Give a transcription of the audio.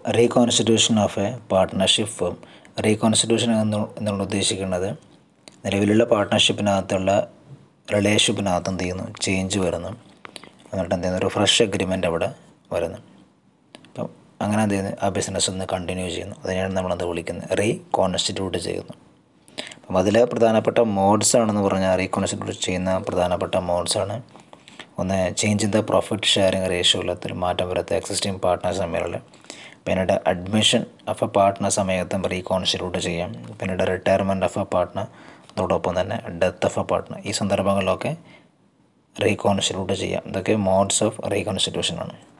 reconstitution of a partnership firm reconstitution എന്ന് എന്നുള്ള ഉദ്ദേശിക്കുന്നത് നിലവിലുള്ള പാർട്ട്ണർഷിപ്പിനകത്തുള്ള റിലേഷൻഷിപ്പിനകത്ത് എന്ത് ചെയ്യുന്നു ചേഞ്ച് വരുന്നു എന്നിട്ട് എന്ത് ചെയ്യുന്നു ഒരു ഫ്രഷ് എഗ്രിമെൻ്റ് അവിടെ വരുന്നു അപ്പം അങ്ങനെ എന്ത് ചെയ്യുന്നു ആ ബിസിനസ് ഒന്ന് കണ്ടിന്യൂ ചെയ്യുന്നു അതിനെയാണ് നമ്മളത് വിളിക്കുന്നത് റീ കോൺസ്റ്റിറ്റ്യൂട്ട് ചെയ്യുന്നു അപ്പം അതിലെ പ്രധാനപ്പെട്ട മോഡ്സ് ആണെന്ന് പറഞ്ഞാൽ റീകോൺസ്റ്റിറ്റ്യൂട്ട് ചെയ്യുന്ന പ്രധാനപ്പെട്ട മോഡ്സ് ആണ് ഒന്ന് change in the profit sharing റേഷ്യോത്തിൽ മാറ്റം വരുത്തുക എക്സിസ്റ്റിംഗ് പാർട്ട്നേഴ്സ് തമ്മിലുള്ള പിന്നീട് അഡ്മിഷൻ ഓഫ് എ പാർട്ട്ണർ സമയത്തും റീകോൺസ്റ്റിറ്റ്യൂട്ട് ചെയ്യാം പിന്നീട് റിട്ടയർമെൻറ്റ് ഓഫ് എ പാർട്ട്ണർ അതോടൊപ്പം തന്നെ ഡെത്ത് ഓഫ് എ പാർട്ട്ണർ ഈ സന്ദർഭങ്ങളിലൊക്കെ റീകോൺസ്റ്റിറ്റ്യൂട്ട് ചെയ്യാം ഇതൊക്കെ മോഡ്സ് ഓഫ് റീകോൺസ്റ്റിറ്റ്യൂഷൻ ആണ്